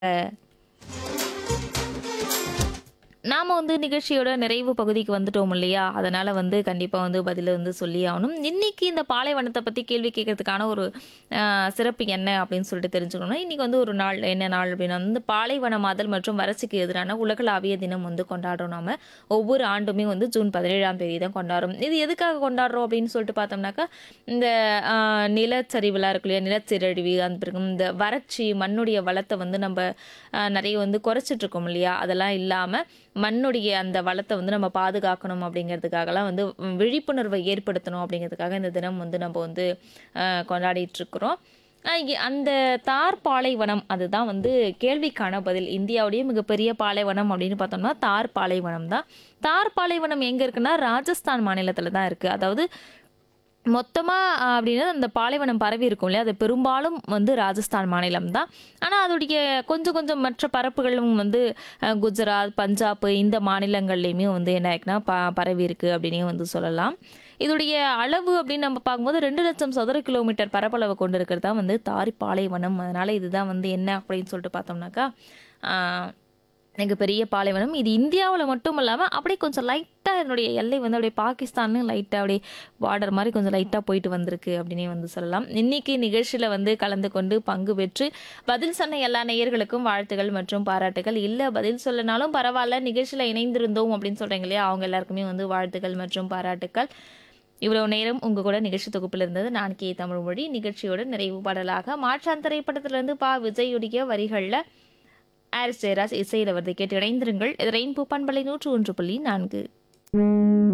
நாம வந்து நிகழ்ச்சியோட நிறைவு பகுதிக்கு வந்துட்டோம் இல்லையா அதனால வந்து கண்டிப்பா வந்து பதில வந்து சொல்லி ஆகணும் இன்னைக்கு இந்த பாலைவனத்தை பத்தி கேள்வி கேட்கறதுக்கான ஒரு ஆஹ், சிறப்பு என்ன அப்படின்னு சொல்லிட்டு தெரிஞ்சுக்கணும்னா இன்னைக்கு வந்து ஒரு நாள் என்ன நாள் அப்படின்னா வந்து பாலைவனமாதல் மற்றும் வறட்சிக்கு எதிரான உலகளாவிய தினம் வந்து கொண்டாடுறோம் நாம ஒவ்வொரு ஆண்டுமே வந்து ஜூன் பதினேழாம் தேதி தான் கொண்டாடுறோம் இது எதுக்காக கொண்டாடுறோம் அப்படின்னு சொல்லிட்டு பார்த்தோம்னாக்கா இந்த ஆஹ், நிலச்சரிவுலாம் இருக்கு இல்லையா நிலச்சரிவு அந்த பிறகு இந்த வறட்சி மண்ணுடைய வளத்தை வந்து நம்ம ஆஹ், நிறைய வந்து குறைச்சிட்டு இருக்கோம் இல்லையா அதெல்லாம் இல்லாமல் மண்ணுடைய அந்த வளத்தை வந்து நம்ம பாதுகாக்கணும் அப்படிங்கிறதுக்காகலாம் வந்து ம், விழிப்புணர்வை ஏற்படுத்தணும் அப்படிங்கிறதுக்காக இந்த தினம் வந்து நம்ம வந்து ஆஹ், கொண்டாடிட்டு இருக்கிறோம் ஆஹ், இ- அந்த தார் பாலைவனம் அதுதான் வந்து கேள்விக்கான பதில் இந்தியாவுடைய மிகப்பெரிய பாலைவனம் அப்படின்னு பார்த்தோம்னா தார் பாலைவனம் தான் தார் பாலைவனம் எங்கே இருக்குன்னா ராஜஸ்தான் மாநிலத்தில் தான் இருக்குது அதாவது மொத்தமாக அப்படின்னா அந்த பாலைவனம் பரவி இருக்கும் இல்லையா அது பெரும்பாலும் வந்து ராஜஸ்தான் மாநிலம் தான் ஆனால் அதோடைய கொஞ்சம் கொஞ்சம் மற்ற பரப்புகளும் வந்து அஹ், குஜராத் பஞ்சாப் இந்த மாநிலங்கள்லையுமே வந்து என்ன ஆயிருக்குன்னா ப பரவி இருக்கு அப்படின்னே வந்து சொல்லலாம் இதோடைய அளவு அப்படின்னு நம்ம பார்க்கும்போது ரெண்டு லட்சம் சதுர கிலோமீட்டர் பரப்பளவு கொண்டு இருக்கிறது தான் வந்து தாரி பாலைவனம் அதனால இதுதான் வந்து என்ன அப்படின்னு சொல்லிட்டு பார்த்தோம்னாக்கா ஆஹ், எனக்கு பெரிய பாலைவனம் இது இந்தியாவில் மட்டும் இல்லாமல் அப்படியே கொஞ்சம் லைட்டாக என்னுடைய எல்லை வந்து அப்படியே பாகிஸ்தான்லையும் லைட்டாக அப்படியே பார்டர் மாதிரி கொஞ்சம் லைட்டாக போயிட்டு வந்திருக்கு அப்படின்னே வந்து சொல்லலாம் இன்னைக்கு நிகழ்ச்சியில் வந்து கலந்து கொண்டு பங்கு பெற்று பதில் சொன்ன எல்லா நேயர்களுக்கும் வாழ்த்துகள் மற்றும் பாராட்டுகள் இல்லை பதில் சொல்லனாலும் பரவாயில்ல நிகழ்ச்சியில் இணைந்திருந்தோம் அப்படின்னு சொல்கிறீங்க இல்லையா அவங்க எல்லாருக்குமே வந்து வாழ்த்துக்கள் மற்றும் பாராட்டுக்கள் இவ்வளவு நேரம் உங்க கூட நிகழ்ச்சி தொகுப்பில் இருந்தது நான் கே தமிழ் மொழி நிகழ்ச்சியோட நிறைவு பாடலாக மாற்றான் திரைப்படத்திலிருந்து பா விஜயுடைய வரிகளில் ஆரிஸ் ஜெயராஜ் இசையில் வருது கேட்டு இணைந்திருங்கள் இது ரெயின்போ பண்பலை நூற்று ஒன்று புள்ளி நான்கு